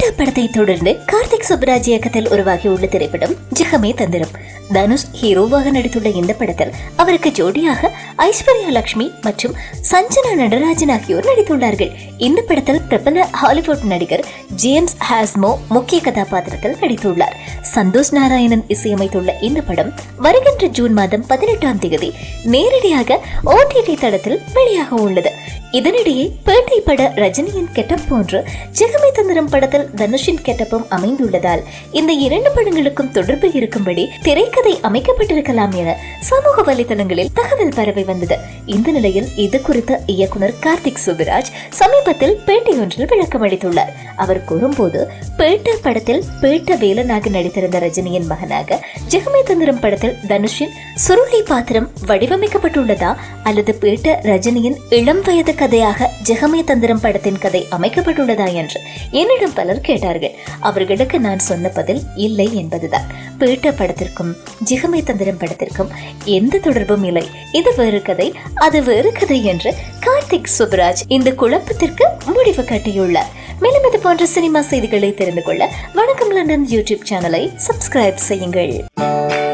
பேட்ட படத்தை தொடர்ந்து கார்த்திக் சுப்ராஜ் இயக்கத்தில் உருவாகியுள்ள திரைப்படம் ஜெகமே தந்திரம் தனுஷ் ஹீரோவாக நடித்துள்ள இந்த படத்தில் அவருக்கு ஜோடியாக ஐஸ்வர்யா லட்சுமி மற்றும் சஞ்சனா நடராஜன் ஆகியோர் நடித்துள்ளார்கள் இந்த படத்தில் பிரபல ஹாலிவுட் நடிகர் ஜேம்ஸ் ஹாஸ்மோ முக்கிய கதாபாத்திரத்தில் நடித்துள்ளார் சந்தோஷ் நாராயணன் இசையமைத்துள்ள இந்த படம் வருகின்ற ஜூன் மாதம் பதினெட்டாம் தேதி நேரடியாக ஓடிடி தளத்தில் வெளியாக உள்ளது இதனிடையே பேட்டை பட ரஜினியின் கெட்டப் போன்று ஜெகமே தந்திரம் படத்தில் தனுஷின் கெட்டப்பும் அமைந்துள்ளதால் இந்த இரண்டு படங்களுக்கும் தொடர்பு இருக்கும்படி திரைக்கதை அமைக்கப்பட்டிருக்கலாம் என சமூக வலைதளங்களில் தகவல் பரவி வந்தது இந்த நிலையில் இது குறித்து இயக்குனர் கார்த்திக் சுபிராஜ் சமீபத்தில் பேட்டை ஒன்றில் விளக்கம் அளித்துள்ளார் அவர் கூறும்போது பேட்ட படத்தில் பேட்ட வேலனாக நடித்திருந்த ரஜினியின் மகனாக ஜெகமே தந்திரம் படத்தில் தனுஷின் சுருளி பாத்திரம் வடிவமைக்கப்பட்டுள்ளதா அல்லது பேட்ட ரஜினியின் இளம் வயது கதையாக ஜெகமே தந்திரம் படத்தின் கதை அமைக்கப்பட்டுள்ளதா என்று என்னிடம் பலர் கேட்டார்கள் அவர்களுக்கு நான் சொன்ன பதில் இல்லை என்பதுதான் பேட்ட படத்திற்கும் ஜிகமே தந்திரம் படத்திற்கும் எந்த தொடர்பும் இல்லை இது வேறு கதை அது வேறு கதை என்று கார்த்திக் சுப்ராஜ் இந்த குழப்பத்திற்கு முடிவு கட்டியுள்ளார் மேலும் இது போன்ற சினிமா செய்திகளை தெரிந்து கொள்ள வணக்கம் லண்டன் யூடியூப் சேனலை சப்ஸ்கிரைப் செய்யுங்கள்